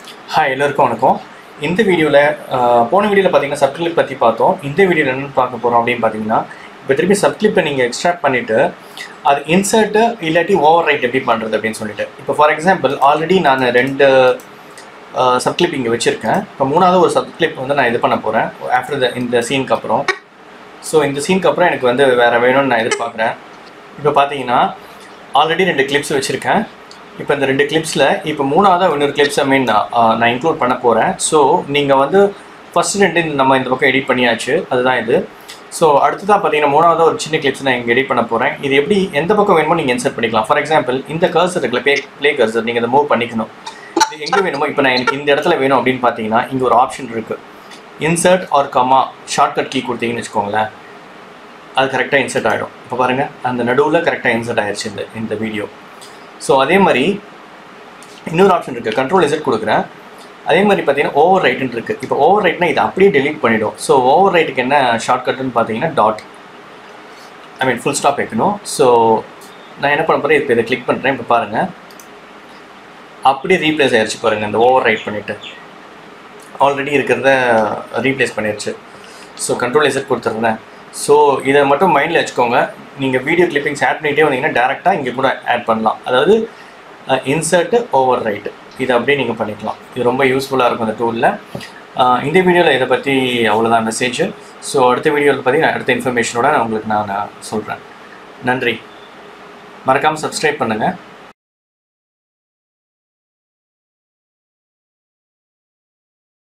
hi எல்லோருக்கும் வணக்கம் இந்த வீடியோவில் போன வீடியோவில் பார்த்தீங்கன்னா சப்கிளிப் பற்றி பார்த்தோம் இந்த வீடியோவில் என்னென்னு பார்க்க போகிறோம் அப்படின்னு பார்த்தீங்கன்னா இப்போ திருப்பி சப்கிளிப்பை நீங்கள் எக்ஸ்ட்ராக்ட் பண்ணிவிட்டு அது இன்சர்ட்டு இல்லாட்டி ஓவர் ரைட் எப்படி பண்ணுறது அப்படின்னு சொல்லிட்டு இப்போ ஃபார் எக்ஸாம்பிள் ஆல்ரெடி நான் ரெண்டு சப்கிளிப் இங்கே வச்சுருக்கேன் இப்போ மூணாவது ஒரு சப்கிளிப் வந்து நான் இது பண்ண போகிறேன் ஆஃப்டர் த இந்த சீனுக்கு அப்புறம் ஸோ இந்த சீனுக்கு அப்புறம் எனக்கு வந்து வேறு வேணும்னு நான் எதிர்பார்க்குறேன் இப்போ பார்த்தீங்கன்னா ஆல்ரெடி ரெண்டு கிளிப்ஸ் வச்சுருக்கேன் இப்போ இந்த ரெண்டு கிளிப்ஸில் இப்போ மூணாவதாக இன்னொரு கிளிப்ஸ் ஐ மீன் நான் இன்க்ளூட் பண்ண போகிறேன் ஸோ நீங்கள் வந்து ஃபஸ்ட்டு ரெண்டு இந்த நம்ம இந்த பக்கம் எடிட் பண்ணியாச்சு அதுதான் இது ஸோ அடுத்ததாக பார்த்தீங்கன்னா மூணாவதாக ஒரு சின்ன கிளிப்ஸ் நான் இங்கே எடிட் பண்ண போகிறேன் இது எப்படி எந்த பக்கம் வேணுமோ நீங்கள் இன்சர்ட் பண்ணிக்கலாம் ஃபார் எக்ஸாம்பிள் இந்த கர்சர் இருக்குல்ல ப்ளே ப்ளே கர்சர் நீங்கள் இதை மூவ் பண்ணிக்கணும் இது எங்கே வேணுமோ இப்போ நான் எனக்கு இந்த இடத்துல வேணும் அப்படின்னு பார்த்தீங்கன்னா இங்கே ஒரு ஆப்ஷன் இருக்குது insert or comma shortcut key கொடுத்தீங்கன்னு வச்சுக்கோங்களேன் அது கரெக்டாக இன்சர்ட் ஆகிடும் இப்போ பாருங்கள் அந்த நடுவில் கரெக்டாக இன்சர்ட் ஆயிடுச்சு இந்த இந்த வீடியோ ஸோ அதே மாதிரி இன்னொரு ஆப்ஷன் இருக்குது கண்ட்ரோல் இசட் கொடுக்குறேன் அதே மாதிரி பார்த்தீங்கன்னா ஓவர் ரைட்டுன்னு இருக்குது இப்போ ஓவர் ரைட்னா இதை அப்படியே டெலீட் பண்ணிடும் ஸோ ஓவர் ரைட்டுக்கு என்ன ஷார்ட்கட்டுன்னு பார்த்தீங்கன்னா dot I mean full stop வைக்கணும் ஸோ நான் என்ன பண்ண போகிறேன் இப்போ இதை கிளிக் பண்ணுறேன் இப்போ பாருங்கள் அப்படியே ரீப்ளேஸ் ஆயிடுச்சு பாருங்கள் இந்த ஓவர் ரைட் பண்ணிவிட்டு ஆல்ரெடி இருக்கிறத ரீப்ளேஸ் பண்ணிடுச்சு ஸோ கண்ட்ரோல் இசட் கொடுத்துருந்தேன் ஸோ இதை மட்டும் மைண்டில் வச்சுக்கோங்க நீங்கள் வீடியோ கிளிப்பிங்ஸ் ஆட் பண்ணிகிட்டே வந்தீங்கன்னா டேரெக்டாக இங்கே கூட ஆட் பண்ணலாம் அதாவது இன்சர்ட்டு ஓவர் ரைட்டு இதை அப்படியே நீங்கள் பண்ணிக்கலாம் இது ரொம்ப யூஸ்ஃபுல்லாக இருக்கும் இந்த டூலில் இந்த வீடியோவில் இதை பற்றி அவ்வளோதான் மெசேஜ் ஸோ அடுத்த வீடியோவில் பற்றி நான் அடுத்த இன்ஃபர்மேஷனோட நான் உங்களுக்கு நான் சொல்கிறேன் நன்றி மறக்காமல் சப்ஸ்கிரைப் பண்ணுங்கள்